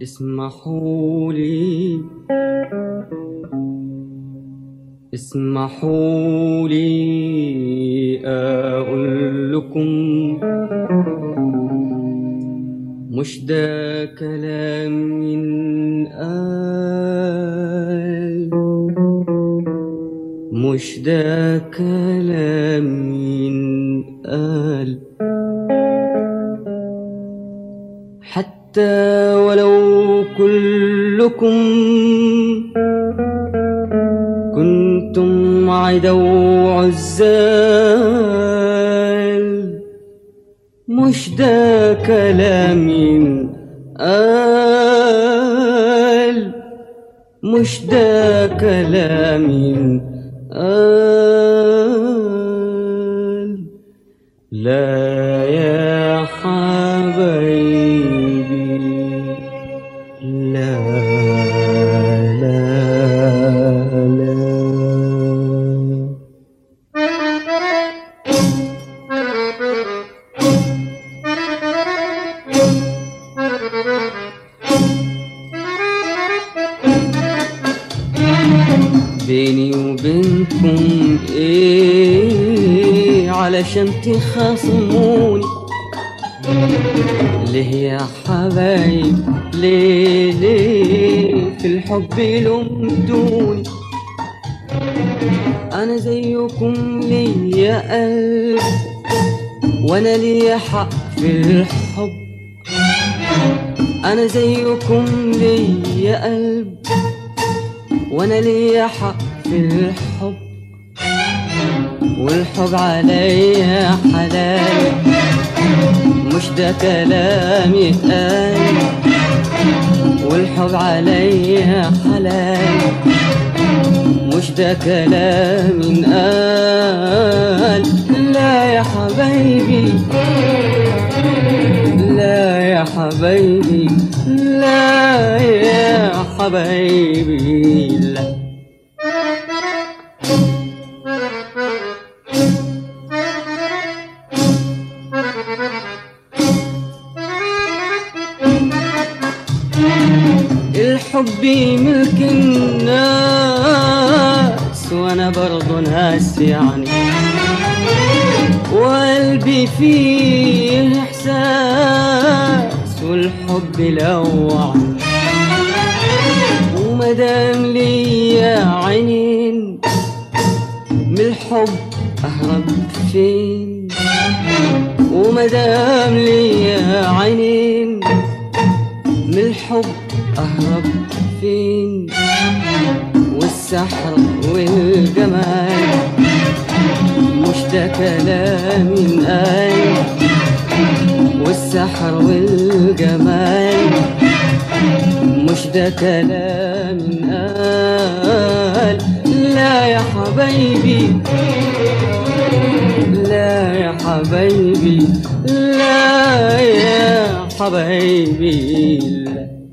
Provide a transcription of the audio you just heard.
اسمحوا لي اسمحوا لي أقول لكم مش ده كلام ينقال مش ده كلام ينقال حتى ولو كلكم كنتم عدا وعزال مش ده كلام ينقال مش ده كلام ينقال لا يا حبايبي لا لا لا بيني وبينكم ايه علشان تخاصموني ليه يا حبايب ليه ليه في الحب لمتوني انا زيكم ليا قلب وانا ليا حق في الحب انا زيكم ليا قلب وانا ليا حق في الحب والحب عليا حلال مش ده كلام يتقال والحب عليا حلال مش ده كلام ينقال لا يا حبايبي لا يا حبايبي لا يا حبايبي لا الحب ملك الناس وانا برضو ناس يعني وقلبي فيه احساس والحب لوعني ومدام ليا عينين من الحب اهرب فين ومدام ليا عينين من الحب اهرب فين والسحر والجمال مش ده كلام ينقال والسحر والجمال مش ده كلام ينقال لا يا حبايبي لا يا حبايبي لا يا حبايبي لا